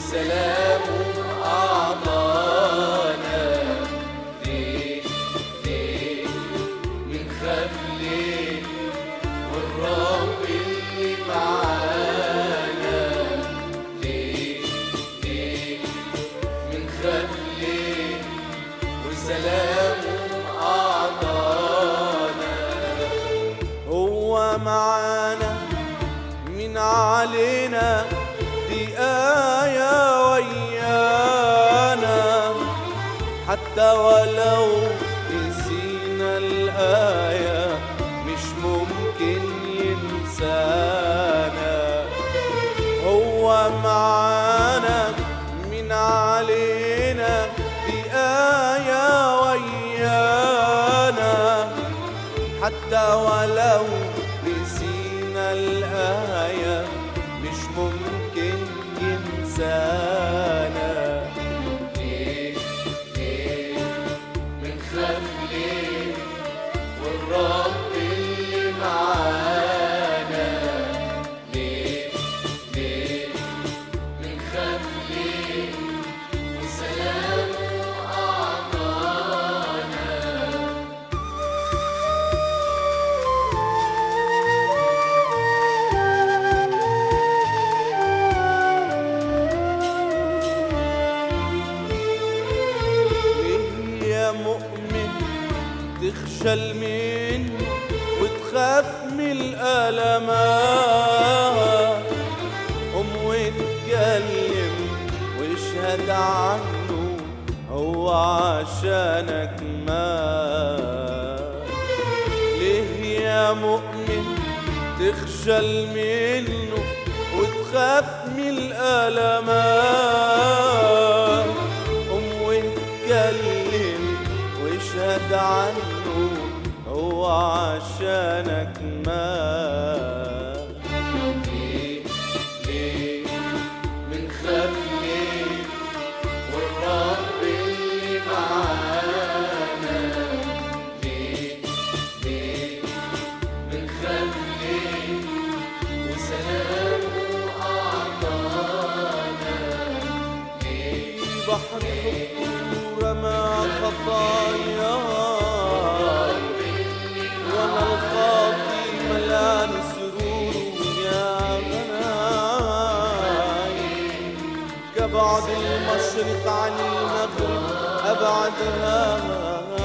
وسلامه أعطانا ليه ليه بنخاف ليه والرب اللي معانا ليه ليه بنخاف ليه وسلامه أعطانا هو معانا من علينا دي آية ويانا حتى ولو نسينا الآية مش ممكن ينسانا هو معانا من علينا دي آية ويانا حتى ولو نسينا الآية مش ممكن ينسانا ليه ليه بنخاف ليه والرب اللي معانا ليه ليه بنخاف ليه وسلامه أعطانا ليه يا مؤمن تخجل منه وتخاف من الألمات قم واتكلم واشهد عنه هو عشانك مات ليه يا مؤمن تخجل منه وتخاف من الألمات قم واتكلم واشهد عنه هو عشانك مات ليه ليه بنخاف ليه والرب اللي معانا ليه ليه بنخاف ليه وسلامه أعطانا ليه بحر حبه رمى خطاياي وانا الخاطي ملان سرور يا غناي كبعد المشرق عن المغرب ابعدها